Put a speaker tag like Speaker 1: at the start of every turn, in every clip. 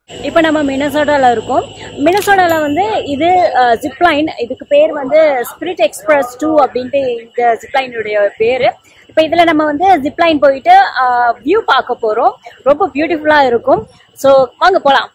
Speaker 1: இப்போ நம்ம மினசோடால இருக்கோம் மினசோடால வந்து இது ஜிப்லைன் இதுக்கு பேர் வந்து ஸ்பிரிட் எக்ஸ்பிரஸ் டூ அப்படின்ட்டு இந்த ஜிப்லைனுடைய பேரு இப்போ இதுல நம்ம வந்து ஜிப்லைன் போயிட்டு வியூ பார்க்க போறோம் ரொம்ப பியூட்டிஃபுல்லா இருக்கும் ஸோ வாங்க போலாம்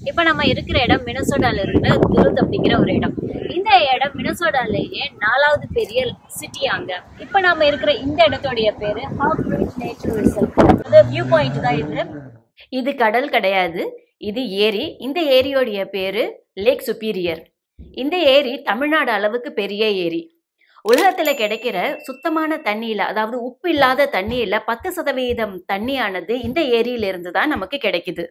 Speaker 1: இப்போ நம்ம இருக்கிற இடம் மினசோடால இருக்கிற துருத் அப்படிங்கிற ஒரு இடம் இந்த இடம் மினசோடாலேயே நாலாவது பெரிய சிட்டி அங்க இப்போ நாம இருக்கிற இந்த இடத்துடைய பேரு ஹாப் நேச்சர் ரிசர்வ் அது வியூ பாயிண்ட் தான் இது
Speaker 2: இது கடல் கிடையாது இது ஏரி இந்த ஏரியோடைய பேரு லேக் சுப்பீரியர் இந்த ஏரி தமிழ்நாடு அளவுக்கு பெரிய ஏரி உலகத்துல கிடைக்கிற சுத்தமான தண்ணியில அதாவது உப்பு இல்லாத தண்ணியில பத்து சதவீதம் தண்ணியானது இந்த ஏரியிலிருந்து தான் நமக்கு கிடைக்குது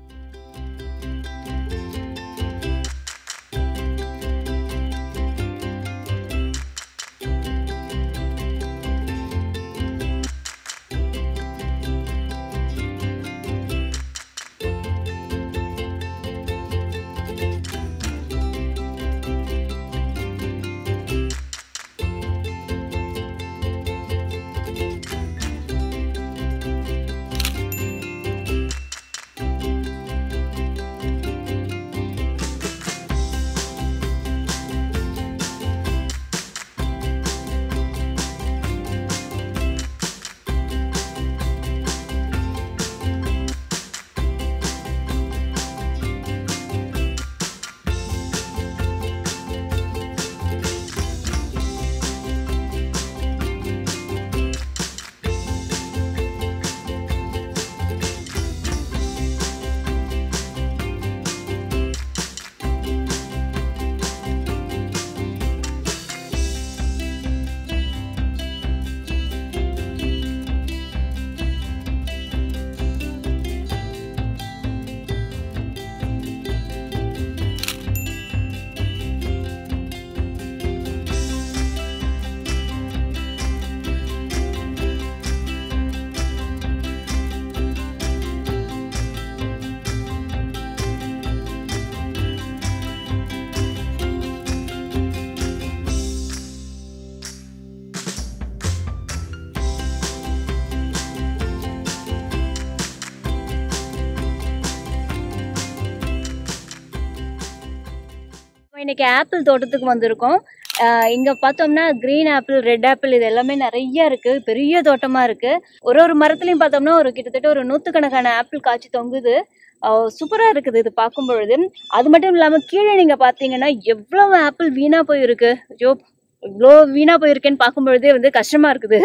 Speaker 1: நம்ம இன்னைக்கு ஆப்பிள் தோட்டத்துக்கு வந்திருக்கோம் ஆஹ் இங்க பார்த்தோம்னா கிரீன் ஆப்பிள் ரெட் ஆப்பிள் இது எல்லாமே நிறைய இருக்கு பெரிய தோட்டமா இருக்கு ஒரு ஒரு மரத்துலயும் பார்த்தோம்னா ஒரு கிட்டத்தட்ட ஒரு நூத்துக்கணக்கான ஆப்பிள் காய்ச்சி தொங்குது ஆஹ் சூப்பரா இருக்குது இது பார்க்கும் பொழுது அது மட்டும் இல்லாம கீழே நீங்க பாத்தீங்கன்னா எவ்வளவு ஆப்பிள் வீணா போயிருக்கு ஐயோ இவ்வளோ வீணா போயிருக்கேன்னு பார்க்கும் பொழுதே வந்து கஷ்டமா இருக்குது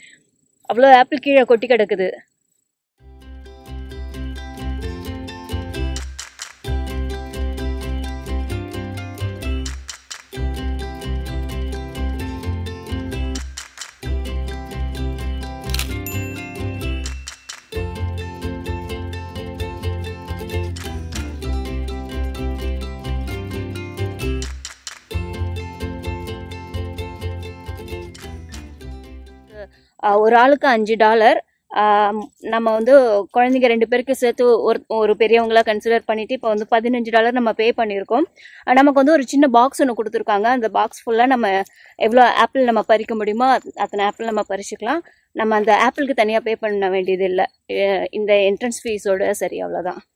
Speaker 1: அவ்வளோ ஆப்பிள் கீழே கொட்டி கிடக்குது ஆஹ் ஒரு ஆளுக்கு அஞ்சு டாலர் நம்ம வந்து குழந்தைங்க ரெண்டு பேருக்கு சேர்த்து ஒரு ஒரு பெரியவங்களா கன்சிடர் பண்ணிட்டு இப்போ வந்து பதினஞ்சு டாலர் நம்ம பே பண்ணியிருக்கோம் ஆஹ் நமக்கு வந்து ஒரு சின்ன பாக்ஸ் ஒன்று கொடுத்துருக்காங்க அந்த பாக்ஸ் ஃபுல்லாக நம்ம எவ்வளோ ஆப்பிள் நம்ம பறிக்க முடியுமோ அத்- அத்தனை ஆப்பிள் நம்ம பறிச்சுக்கலாம் நம்ம அந்த ஆப்பிளுக்கு தனியாக பே பண்ண வேண்டியது இல்லை இந்த என்ட்ரன்ஸ் ஃபீஸோட சரி அவ்வளோதான்